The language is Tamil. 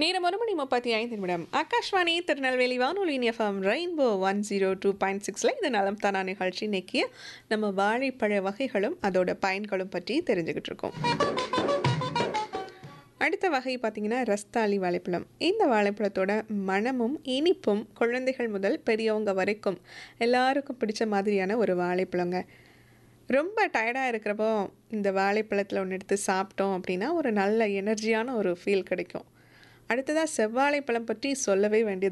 நேரம் ஒரு மணி முப்பத்தி ஐந்து நிமிடம் ஆகாஷ்வாணி திருநெல்வேலி வானொலியின் FM rainbow one zero two point சிக்ஸில் இது நலம் தானா நிகழ்ச்சி இன்னைக்கு நம்ம வாழைப்பழ வகைகளும் அதோட பயன்களும் பற்றி தெரிஞ்சுக்கிட்டு இருக்கோம் அடுத்த வகை பார்த்திங்கன்னா ரஸ்தாளி வாழைப்பழம் இந்த வாழைப்பழத்தோட மணமும் இனிப்பும் குழந்தைகள் முதல் பெரியவங்க வரைக்கும் எல்லாருக்கும் பிடிச்ச மாதிரியான ஒரு வாழைப்பழங்க ரொம்ப டயர்டாக இருக்கிறப்போ இந்த வாழைப்பழத்தில் ஒன்று எடுத்து சாப்பிட்டோம் அப்படின்னா ஒரு நல்ல எனர்ஜியான ஒரு ஃபீல் கிடைக்கும் அடுத்ததாக செவ்வாழைப்பழம் பற்றி சொல்லவே வேண்டியது